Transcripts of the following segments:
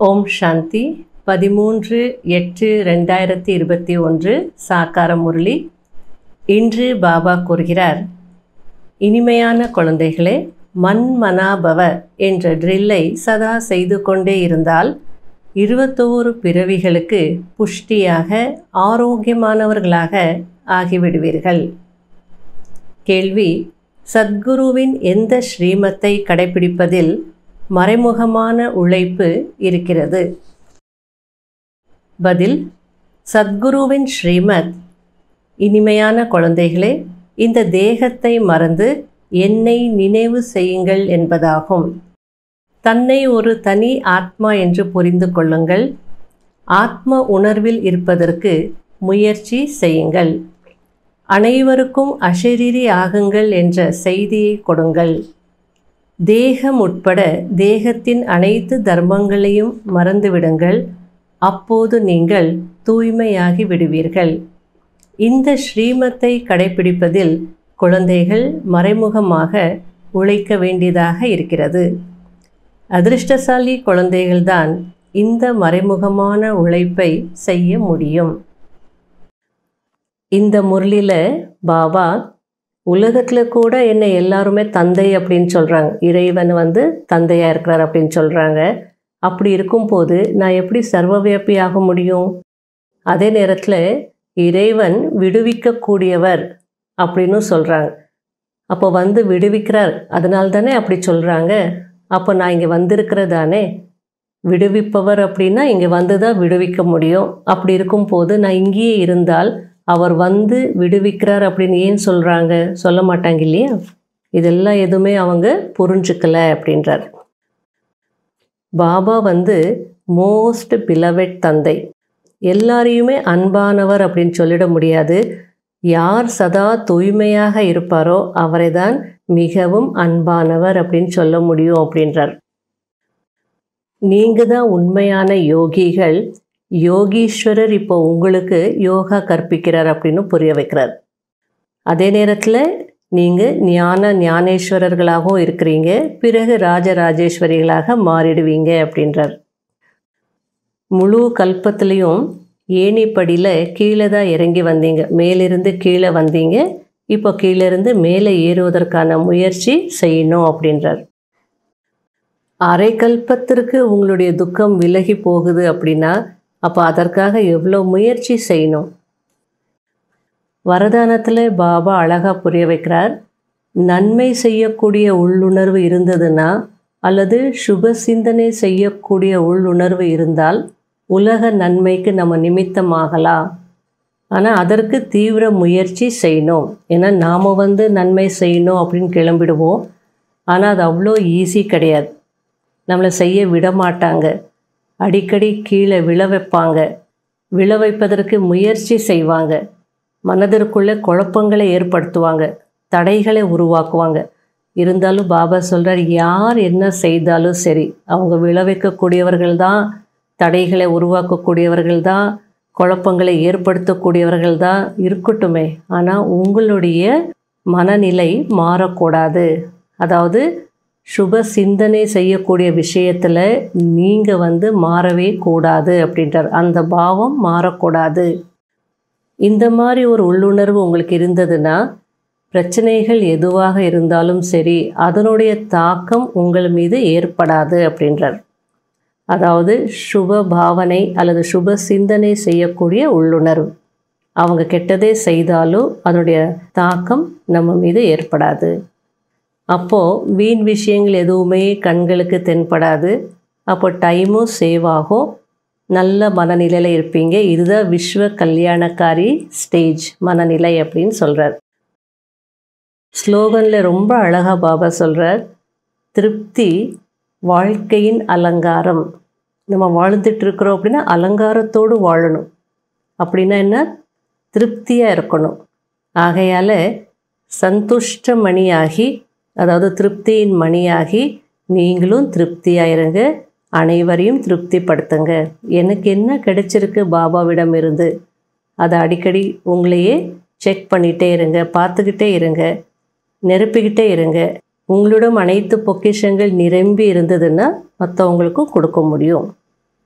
ஓம் சாந்தி பதிமூன்று எட்டு ரெண்டாயிரத்தி இருபத்தி ஒன்று சாக்கார முரளி இன்று பாபா கூறுகிறார் இனிமையான குழந்தைகளே மன் மனாபவ என்ற ட்ரில்லை சதா செய்து கொண்டே இருந்தால் இருபத்தோரு பிறவிகளுக்கு புஷ்டியாக ஆரோக்கியமானவர்களாக ஆகிவிடுவீர்கள் கேள்வி சத்குருவின் எந்த ஸ்ரீமத்தை கடைபிடிப்பதில் மறைமுகமான உழைப்பு இருக்கிறது பதில் சத்குருவின் ஸ்ரீமத் இனிமையான குழந்தைகளே இந்த தேகத்தை மறந்து என்னை நினைவு செய்யுங்கள் என்பதாகும் தன்னை ஒரு தனி ஆத்மா என்று புரிந்து கொள்ளுங்கள் ஆத்ம உணர்வில் இருப்பதற்கு முயற்சி செய்யுங்கள் அனைவருக்கும் அஷரீரி ஆகுங்கள் என்ற செய்தியை கொடுங்கள் தேகம் உட்பட தேகத்தின் அனைத்து தர்மங்களையும் மறந்துவிடுங்கள் அப்போது நீங்கள் தூய்மையாகி விடுவீர்கள் இந்த ஸ்ரீமத்தை கடைபிடிப்பதில் குழந்தைகள் மறைமுகமாக உழைக்க வேண்டியதாக இருக்கிறது அதிர்ஷ்டசாலி குழந்தைகள்தான் இந்த மறைமுகமான உழைப்பை செய்ய முடியும் இந்த முரளியில் பாபா உலகத்தில் கூட என்னை எல்லாருமே தந்தை அப்படின்னு சொல்கிறாங்க இறைவன் வந்து தந்தையாக இருக்கிறார் அப்படின்னு சொல்கிறாங்க அப்படி இருக்கும்போது நான் எப்படி சர்வவியாபி ஆக முடியும் அதே நேரத்தில் இறைவன் விடுவிக்கக்கூடியவர் அப்படின்னு சொல்கிறாங்க அப்போ வந்து விடுவிக்கிறார் அதனால தானே அப்படி சொல்கிறாங்க அப்போ நான் இங்கே வந்திருக்கிறதானே விடுவிப்பவர் அப்படின்னா இங்கே வந்து தான் விடுவிக்க முடியும் அப்படி இருக்கும்போது நான் இங்கேயே இருந்தால் அவர் வந்து விடுவிக்கிறார் அப்படின்னு ஏன் சொல்கிறாங்க சொல்ல மாட்டாங்க இல்லையா இதெல்லாம் எதுவுமே அவங்க புரிஞ்சுக்கல அப்படின்றார் பாபா வந்து மோஸ்ட் பிலவெட் தந்தை எல்லாரையுமே அன்பானவர் அப்படின்னு சொல்லிட முடியாது யார் சதா தூய்மையாக இருப்பாரோ அவரை தான் மிகவும் அன்பானவர் அப்படின்னு சொல்ல முடியும் அப்படின்றார் நீங்கள் தான் உண்மையான யோகிகள் யோகீஸ்வரர் இப்போ உங்களுக்கு யோகா கற்பிக்கிறார் அப்படின்னு புரிய வைக்கிறார் அதே நேரத்தில் நீங்கள் ஞான ஞானேஸ்வரர்களாகவும் இருக்கிறீங்க பிறகு ராஜராஜேஸ்வரிகளாக மாறிடுவீங்க அப்படின்றார் முழு கல்பத்துலேயும் ஏணிப்படியில் கீழே தான் இறங்கி வந்தீங்க மேலிருந்து கீழே வந்தீங்க இப்போ கீழேருந்து மேலே ஏறுவதற்கான முயற்சி செய்யணும் அப்படின்றார் அரை கல்பத்திற்கு உங்களுடைய துக்கம் விலகி போகுது அப்படின்னா அப்போ அதற்காக எவ்வளோ முயற்சி செய்யணும் வரதானத்தில் பாபா அழகாக புரிய வைக்கிறார் நன்மை செய்யக்கூடிய உள்ளுணர்வு இருந்ததுன்னா அல்லது சுப சிந்தனை செய்யக்கூடிய உள்ளுணர்வு இருந்தால் உலக நன்மைக்கு நம்ம நிமித்தமாகலாம் ஆனால் அதற்கு தீவிர முயற்சி செய்யணும் ஏன்னா நாம் வந்து நன்மை செய்யணும் அப்படின்னு கிளம்பிடுவோம் ஆனால் அது அவ்வளோ ஈஸி கிடையாது நம்மளை செய்ய விட மாட்டாங்க அடிக்கடி கீழே விழ வைப்பாங்க விழ வைப்பதற்கு முயற்சி செய்வாங்க மனதிற்குள்ளே குழப்பங்களை ஏற்படுத்துவாங்க தடைகளை உருவாக்குவாங்க இருந்தாலும் பாபா சொல்கிறார் யார் என்ன செய்தாலும் சரி அவங்க விழ வைக்கக்கூடியவர்கள் தான் தடைகளை உருவாக்கக்கூடியவர்கள் தான் குழப்பங்களை ஏற்படுத்தக்கூடியவர்கள் தான் இருக்கட்டுமே ஆனால் உங்களுடைய மனநிலை மாறக்கூடாது அதாவது சுப சிந்தனை செய்யக்கூடிய விஷயத்தில் நீங்கள் வந்து மாறவே கூடாது அப்படின்றார் அந்த பாவம் மாறக்கூடாது இந்த மாதிரி ஒரு உள்ளுணர்வு உங்களுக்கு இருந்ததுன்னா பிரச்சனைகள் எதுவாக இருந்தாலும் சரி அதனுடைய தாக்கம் உங்கள் மீது ஏற்படாது அப்படின்றார் அதாவது சுப பாவனை அல்லது சுப சிந்தனை செய்யக்கூடிய உள்ளுணர்வு அவங்க கெட்டதே செய்தாலும் அதனுடைய தாக்கம் நம்ம மீது ஏற்படாது அப்போது வீண் விஷயங்கள் எதுவுமே கண்களுக்கு தென்படாது அப்போ டைமும் சேவ் ஆகும் நல்ல மனநிலையில் இருப்பீங்க இதுதான் விஸ்வ கல்யாணக்காரி ஸ்டேஜ் மனநிலை அப்படின்னு சொல்கிறார் ஸ்லோகனில் ரொம்ப அழகாக பாபா சொல்கிறார் திருப்தி வாழ்க்கையின் அலங்காரம் நம்ம வாழ்ந்துட்டு இருக்கிறோம் அப்படின்னா அலங்காரத்தோடு வாழணும் அப்படின்னா என்ன திருப்தியாக இருக்கணும் ஆகையால் சந்துஷ்ட மணியாகி அதாவது திருப்தியின் மணியாகி நீங்களும் திருப்தியாக இருங்க அனைவரையும் திருப்திப்படுத்துங்க எனக்கு என்ன கிடைச்சிருக்கு பாபாவிடம் இருந்து அதை அடிக்கடி உங்களையே செக் பண்ணிகிட்டே இருங்க பார்த்துக்கிட்டே இருங்க நிரப்பிக்கிட்டே இருங்க உங்களிடம் அனைத்து பொக்கிஷங்கள் நிரம்பி இருந்ததுன்னா மற்றவங்களுக்கும் கொடுக்க முடியும்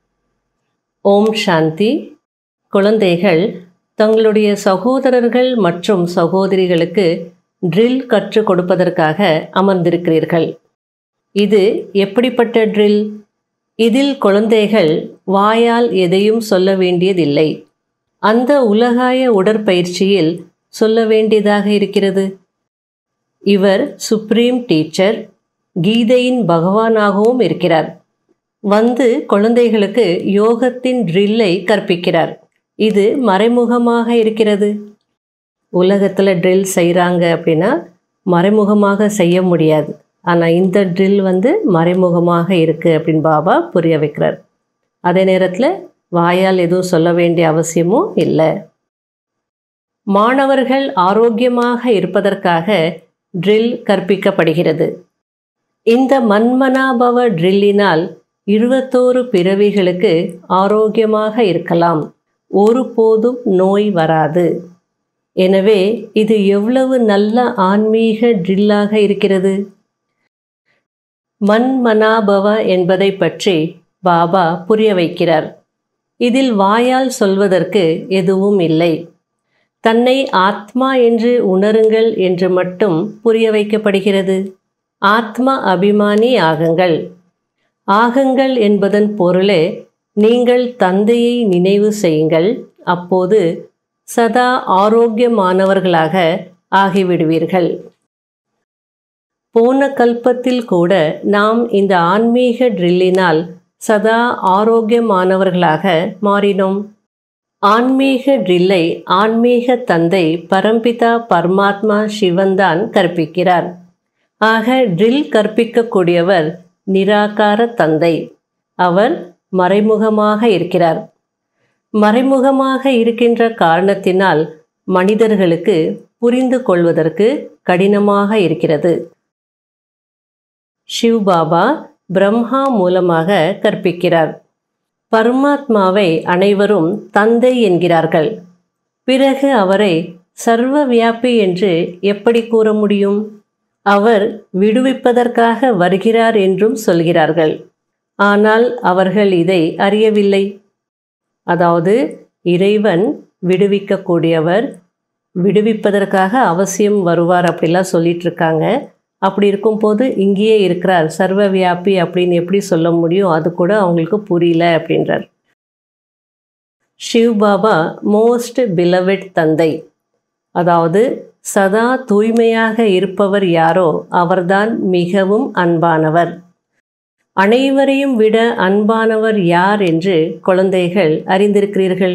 ஓம் சாந்தி குழந்தைகள் தங்களுடைய சகோதரர்கள் மற்றும் சகோதரிகளுக்கு ட்ரில் கற்றுக் கொடுப்பதற்காக அமர்ந்திருக்கிறீர்கள் இது எப்படிப்பட்ட ட்ரில் இதில் குழந்தைகள் வாயால் எதையும் சொல்ல வேண்டியதில்லை அந்த உலகாய உடற்பயிற்சியில் சொல்ல வேண்டியதாக இருக்கிறது இவர் சுப்ரீம் டீச்சர் கீதையின் பகவானாகவும் இருக்கிறார் வந்து குழந்தைகளுக்கு யோகத்தின் ட்ரில்லை கற்பிக்கிறார் இது மறைமுகமாக இருக்கிறது உலகத்தில் ட்ரில் செய்கிறாங்க அப்படின்னா மறைமுகமாக செய்ய முடியாது ஆனால் இந்த ட்ரில் வந்து மறைமுகமாக இருக்குது அப்படின்னு பாபா புரிய வைக்கிறார் அதே நேரத்தில் வாயால் எதுவும் சொல்ல வேண்டிய அவசியமும் இல்லை மாணவர்கள் ஆரோக்கியமாக இருப்பதற்காக ட்ரில் கற்பிக்கப்படுகிறது இந்த மன்மனாபவ ட்ரில்லினால் இருபத்தோரு பிறவிகளுக்கு ஆரோக்கியமாக இருக்கலாம் ஒருபோதும் நோய் வராது எனவே இது எவ்வளவு நல்ல ஆன்மீக ட்ரில்லாக இருக்கிறது மன்மனாபவ என்பதை பற்றி பாபா புரிய வைக்கிறார் இதில் வாயால் சொல்வதற்கு எதுவும் இல்லை தன்னை ஆத்மா என்று உணருங்கள் என்று மட்டும் புரிய வைக்கப்படுகிறது ஆத்மா அபிமானி ஆகுங்கள் ஆகுங்கள் என்பதன் பொருளே நீங்கள் தந்தையை நினைவு செய்யுங்கள் அப்போது சதா ஆரோக்கியமானவர்களாக ஆகிவிடுவீர்கள் போன கல்பத்தில் கூட நாம் இந்த ஆன்மீக ட்ரில்லினால் சதா ஆரோக்கியமானவர்களாக மாறினோம் ஆன்மீக ட்ரில்லை ஆன்மீக தந்தை பரம்பிதா பரமாத்மா சிவன்தான் கற்பிக்கிறார் ஆக ட்ரில் கற்பிக்கக்கூடியவர் நிராகார தந்தை அவர் மறைமுகமாக இருக்கிறார் மறைமுகமாக இருக்கின்ற காரணத்தினால் மனிதர்களுக்கு புரிந்து கொள்வதற்கு கடினமாக இருக்கிறது சிவ்பாபா பிரம்மா மூலமாக கற்பிக்கிறார் பரமாத்மாவை அனைவரும் தந்தை என்கிறார்கள் பிறகு அவரை சர்வ வியாபி என்று எப்படி கூற முடியும் அவர் விடுவிப்பதற்காக வருகிறார் என்றும் சொல்கிறார்கள் ஆனால் அவர்கள் இதை அறியவில்லை அதாவது இறைவன் விடுவிக்கக்கூடியவர் விடுவிப்பதற்காக அவசியம் வருவார் அப்படிலாம் சொல்லிட்டு இருக்காங்க அப்படி இருக்கும்போது இங்கேயே இருக்கிறார் சர்வ வியாபி அப்படின்னு எப்படி சொல்ல முடியும் அது கூட அவங்களுக்கு புரியல அப்படின்றார் ஷிவ் பாபா மோஸ்ட் பிலவெட் தந்தை அதாவது சதா தூய்மையாக இருப்பவர் யாரோ அவர்தான் மிகவும் அன்பானவர் அனைவரையும் விட அன்பானவர் யார் என்று குழந்தைகள் அறிந்திருக்கிறீர்கள்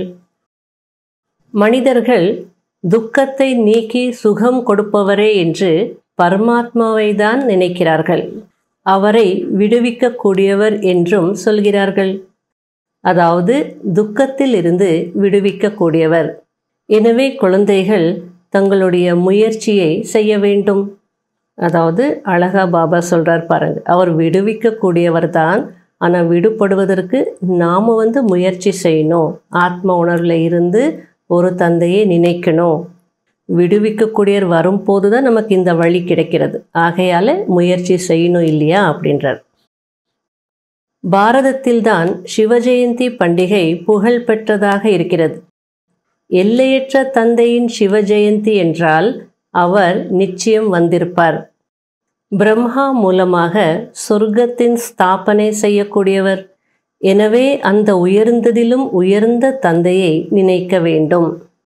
மனிதர்கள் துக்கத்தை நீக்கி சுகம் கொடுப்பவரே என்று பரமாத்மாவை தான் நினைக்கிறார்கள் அவரை விடுவிக்கக்கூடியவர் என்றும் சொல்கிறார்கள் அதாவது துக்கத்தில் இருந்து விடுவிக்கக்கூடியவர் எனவே குழந்தைகள் தங்களுடைய முயற்சியை செய்ய வேண்டும் அதாவது அழகா பாபா சொல்கிறார் பாருங்க அவர் விடுவிக்கக்கூடியவர் தான் ஆனால் விடுபடுவதற்கு நாம் வந்து முயற்சி செய்யணும் ஆத்ம உணர்வில் இருந்து ஒரு தந்தையை நினைக்கணும் விடுவிக்கக்கூடியவர் வரும்போது தான் நமக்கு இந்த வழி கிடைக்கிறது ஆகையால் முயற்சி செய்யணும் இல்லையா அப்படின்றார் பாரதத்தில்தான் சிவஜெயந்தி பண்டிகை புகழ் பெற்றதாக இருக்கிறது எல்லையற்ற தந்தையின் சிவஜெயந்தி என்றால் அவர் நிச்சயம் வந்திருப்பார் பிரம்மா மூலமாக சொர்க்கத்தின் ஸ்தாபனை செய்யக்கூடியவர் எனவே அந்த உயர்ந்ததிலும் உயர்ந்த தந்தையை நினைக்க வேண்டும்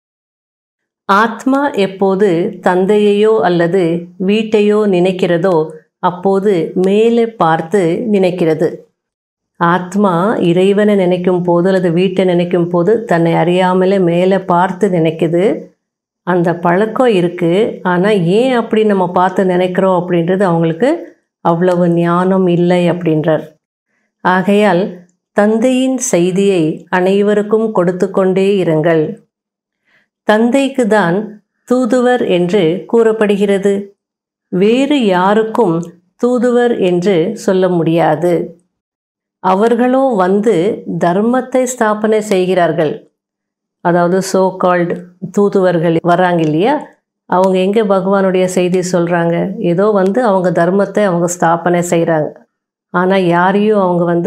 ஆத்மா எப்போது தந்தையையோ அல்லது வீட்டையோ நினைக்கிறதோ அப்போது மேலே பார்த்து நினைக்கிறது ஆத்மா இறைவனை நினைக்கும் போது அல்லது வீட்டை நினைக்கும் போது தன்னை அறியாமலே மேலே பார்த்து நினைக்குது அந்த பழக்கம் இருக்குது ஆனால் ஏன் அப்படி நம்ம பார்த்து நினைக்கிறோம் அப்படின்றது அவங்களுக்கு அவ்வளவு ஞானம் இல்லை அப்படின்றார் ஆகையால் தந்தையின் செய்தியை அனைவருக்கும் கொடுத்து கொண்டே இருங்கள் தந்தைக்கு தான் தூதுவர் என்று கூறப்படுகிறது வேறு யாருக்கும் தூதுவர் என்று சொல்ல முடியாது அவர்களோ வந்து தர்மத்தை ஸ்தாபனை செய்கிறார்கள் அதாவது சோ கால்டு தூதுவர்கள் வராங்க இல்லையா அவங்க எங்கே பகவானுடைய செய்தி சொல்கிறாங்க ஏதோ வந்து அவங்க தர்மத்தை அவங்க ஸ்தாபனை செய்கிறாங்க ஆனால் யாரையும் அவங்க வந்து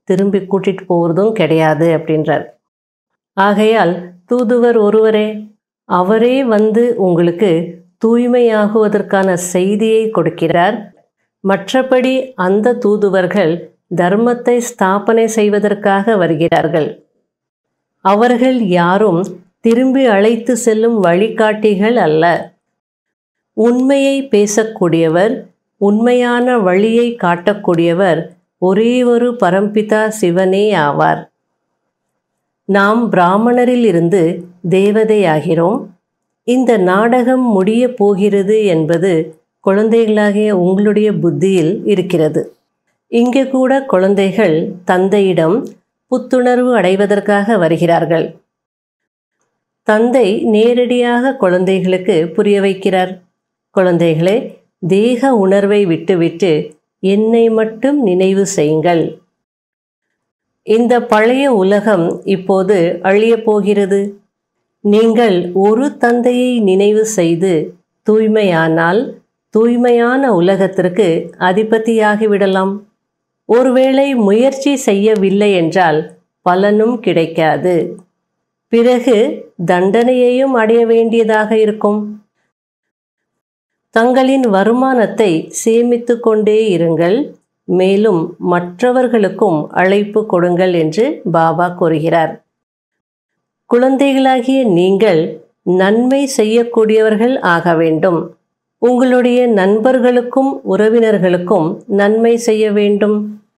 திரும்பி கூட்டிட்டு போகிறதும் கிடையாது அப்படின்றார் ஆகையால் தூதுவர் ஒருவரே அவரே வந்து உங்களுக்கு தூய்மையாகுவதற்கான செய்தியை கொடுக்கிறார் மற்றபடி அந்த தூதுவர்கள் தர்மத்தை ஸ்தாபனை செய்வதற்காக வருகிறார்கள் அவர்கள் யாரும் திரும்பி அழைத்து செல்லும் வழிகாட்டிகள் அல்ல உண்மையை பேசக்கூடியவர் உண்மையான வழியை காட்டக்கூடியவர் ஒரே ஒரு பரம்பிதா சிவனே ஆவார் நாம் பிராமணரில் இருந்து தேவதையாகிறோம் இந்த நாடகம் முடிய போகிறது என்பது குழந்தைகளாகிய உங்களுடைய புத்தியில் இருக்கிறது இங்கே கூட குழந்தைகள் தந்தையிடம் புத்துணர்வு அடைவதற்காக வருகிறார்கள் தந்தை நேரடியாக குழந்தைகளுக்கு புரிய வைக்கிறார் குழந்தைகளே தேக உணர்வை விட்டுவிட்டு என்னை மட்டும் நினைவு செய்யுங்கள் இந்த பழைய உலகம் இப்போது அழியப் போகிறது நீங்கள் ஒரு தந்தையை நினைவு செய்து தூய்மையானால் தூய்மையான உலகத்திற்கு அதிபதியாகிவிடலாம் ஒருவேளை முயற்சி செய்யவில்லை என்றால் பலனும் கிடைக்காது பிறகு தண்டனையையும் அடைய வேண்டியதாக இருக்கும் தங்களின் வருமானத்தை சேமித்து கொண்டே இருங்கள் மேலும் மற்றவர்களுக்கும் அழைப்பு கொடுங்கள் என்று பாபா கூறுகிறார் குழந்தைகளாகிய நீங்கள் நன்மை செய்யக்கூடியவர்கள் ஆக வேண்டும் உங்களுடைய நண்பர்களுக்கும் உறவினர்களுக்கும் நன்மை செய்ய வேண்டும்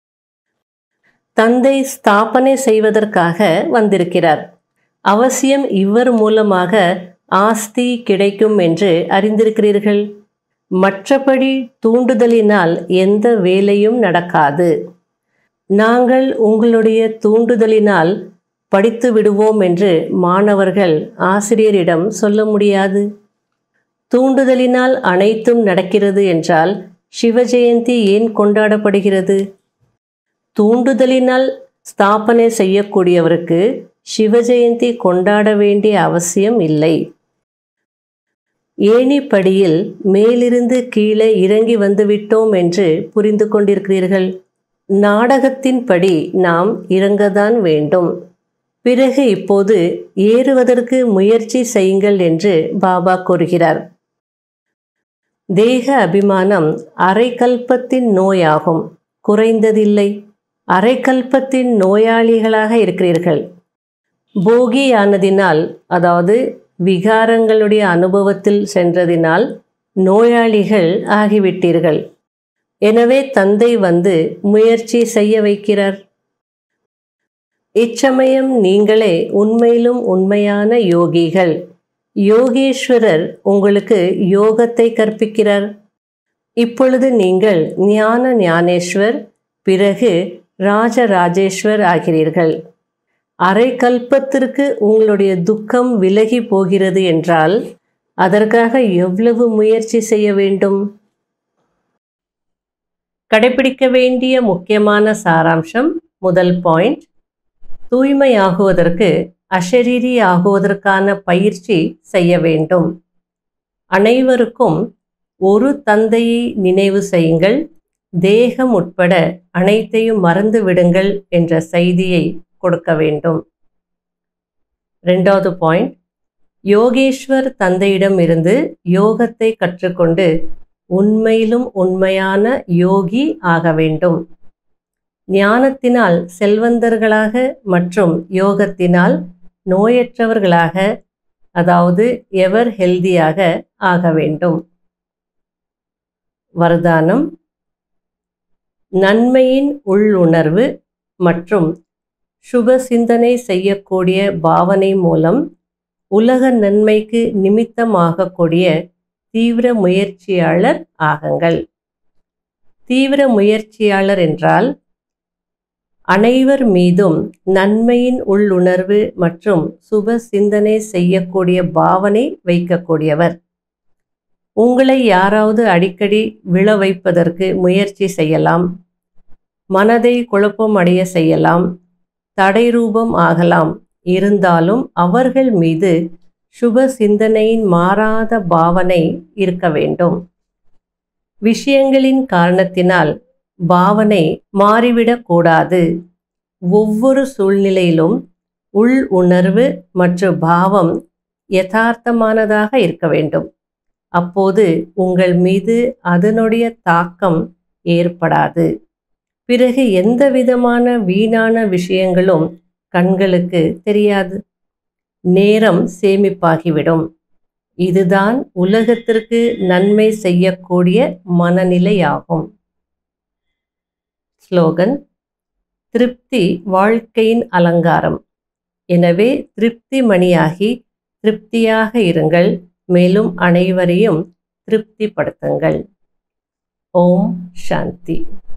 தந்தை ஸ்தாபனை செய்வதற்காக வந்திருக்கிறார் அவசியம் இவர் மூலமாக ஆஸ்தி கிடைக்கும் என்று அறிந்திருக்கிறீர்கள் மற்றபடி தூண்டுதலினால் எந்த வேலையும் நடக்காது நாங்கள் உங்களுடைய தூண்டுதலினால் படித்து விடுவோம் என்று மாணவர்கள் ஆசிரியரிடம் சொல்ல முடியாது தூண்டுதலினால் அனைத்தும் நடக்கிறது என்றால் சிவஜெயந்தி ஏன் கொண்டாடப்படுகிறது தூண்டுதலினால் ஸ்தாபனை செய்யக்கூடியவருக்கு சிவஜெயந்தி கொண்டாட வேண்டிய அவசியம் இல்லை ஏணிப்படியில் மேலிருந்து கீழே இறங்கி வந்துவிட்டோம் என்று புரிந்து கொண்டிருக்கிறீர்கள் நாடகத்தின்படி நாம் இறங்கத்தான் வேண்டும் பிறகு இப்போது ஏறுவதற்கு முயற்சி செய்யுங்கள் என்று பாபா கூறுகிறார் தேக அபிமானம் அரைக்கல்பத்தின் நோயாகும் குறைந்ததில்லை அரைக்கல்பத்தின் நோயாளிகளாக இருக்கிறீர்கள் போகியானதினால் அதாவது விகாரங்களுடைய அனுபவத்தில் சென்றதினால் நோயாளிகள் ஆகிவிட்டீர்கள் எனவே தந்தை வந்து முயற்சி செய்ய வைக்கிறார் இச்சமயம் நீங்களே உண்மையிலும் உண்மையான யோகிகள் யோகேஸ்வரர் உங்களுக்கு யோகத்தை கற்பிக்கிறார் இப்பொழுது நீங்கள் ஞான ஞானேஸ்வர் பிறகு ராஜராஜேஸ்வர் ஆகிறீர்கள் அரை கல்பத்திற்கு உங்களுடைய துக்கம் விலகி போகிறது என்றால் அதற்காக எவ்வளவு முயற்சி செய்ய வேண்டும் கடைபிடிக்க வேண்டிய முக்கியமான சாராம்சம் முதல் பாயிண்ட் தூய்மையாகுவதற்கு அஷரீரி ஆகுவதற்கான பயிற்சி செய்ய வேண்டும் அனைவருக்கும் ஒரு தந்தையை நினைவு செய்யுங்கள் தேகம் உட்பட அனைத்தையும் மறந்து விடுங்கள் என்ற செய்தியை கொடுக்க வேண்டும் ரெண்டாவது பாயிண்ட் யோகேஸ்வர் தந்தையிடம் இருந்து யோகத்தை கற்றுக்கொண்டு உண்மையிலும் உண்மையான யோகி ஆக வேண்டும் ஞானத்தினால் செல்வந்தர்களாக மற்றும் யோகத்தினால் நோயற்றவர்களாக அதாவது எவர் ஹெல்தியாக ஆக வேண்டும் வரதானம் நன்மையின் உள்ளுணர்வு மற்றும் சுப சிந்தனை செய்யக்கூடிய பாவனை மூலம் உலக நன்மைக்கு நிமித்தமாகக்கூடிய தீவிர முயற்சியாளர் ஆகுங்கள் தீவிர முயற்சியாளர் என்றால் அனைவர் மீதும் நன்மையின் உள்ளுணர்வு மற்றும் சுப சிந்தனை செய்யக்கூடிய பாவனை வைக்கக்கூடியவர் உங்களை யாராவது அடிக்கடி விழ வைப்பதற்கு முயற்சி செய்யலாம் மனதை குழப்பம் அடைய செய்யலாம் தடை ரூபம் ஆகலாம் இருந்தாலும் அவர்கள் மீது சுப சிந்தனையின் மாறாத பாவனை இருக்க வேண்டும் விஷயங்களின் காரணத்தினால் பாவனை மாறிவிடக்கூடாது ஒவ்வொரு சூழ்நிலையிலும் உள் உணர்வு மற்றும் பாவம் யதார்த்தமானதாக இருக்க வேண்டும் அப்போது உங்கள் மீது அதனுடைய தாக்கம் ஏற்படாது பிறகு எந்த விதமான வீணான விஷயங்களும் கண்களுக்கு தெரியாது நேரம் சேமிப்பாகிவிடும் இதுதான் உலகத்திற்கு நன்மை செய்யக்கூடிய மனநிலையாகும் ஸ்லோகன் திருப்தி வாழ்க்கையின் அலங்காரம் எனவே திருப்தி மணியாகி திருப்தியாக இருங்கள் மேலும் அனைவரையும் திருப்திப்படுத்துங்கள் ஓம் சாந்தி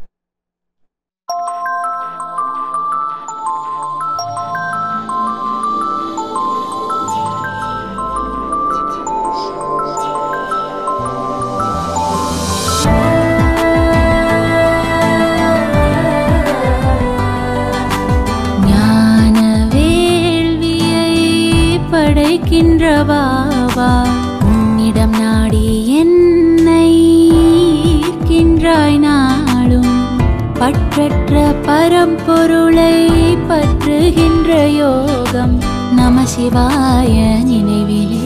ஞான வேள்வியை படைக்கின்ற பாபா உன்னிடம் நாடி என்னை ஈர்க்கின்றாய் நாளும் பற்றற்ற பரம்பொருளை பற்றுகின்ற யோகம் நம சிவாய நினைவிலே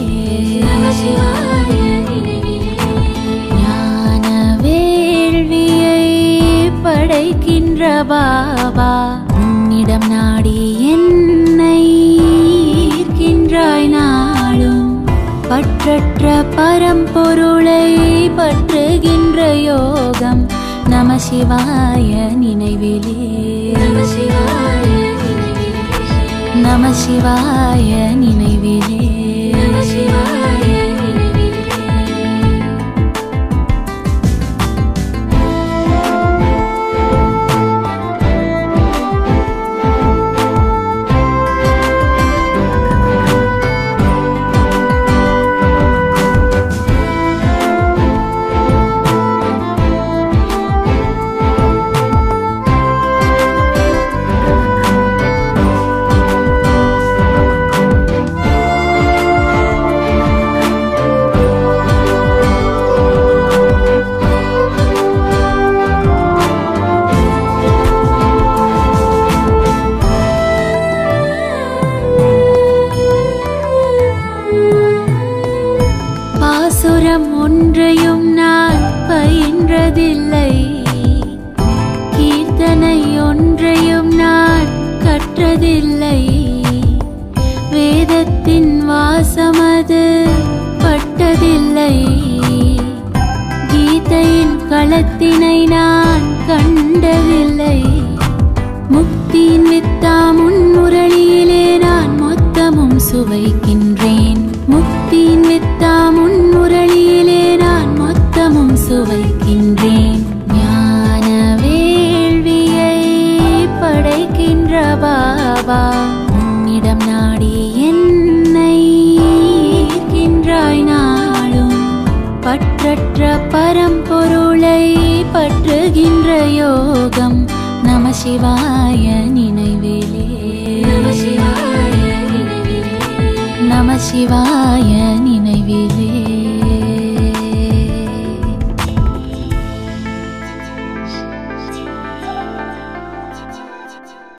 ஞான வேள்வியை படைக்கின்ற பாபா உன்னிடம் நாடி என்னை ஈர்க்கின்றாய் நாளும் பற்றற்ற பரம்பொருளை பற்றுகின்ற யோகம் நம சிவாய நினைவிலே நம சிவாய நினைவிலே பாசுரம் ஒன்றையும் நான் பயின்றதில்லை கீர்த்தனை ஒன்றையும் நான் கற்றதில்லை வேதத்தின் வாசமது பட்டதில்லை கீதையின் களத்தினை நான் கண்டதில்லை முக்தியின் வித்தாம் முன்முரளியிலே நான் மொத்தமும் சுவைக்கின்றேன் முக்தியின் வித்தாம் முன்முரளியிலே நான் மொத்தமும் சுவைக்கின்றேன் ஞான வேள்வியை படைக்கின்ற பாபா உன்னிடம் நாடி என்னை ஈர்க்கின்றாய் நாளும் பற்றற்ற பரம்பொருளை பற்றுகின்ற யோகம் நம சிவாய நினைவிலே நம சிவாய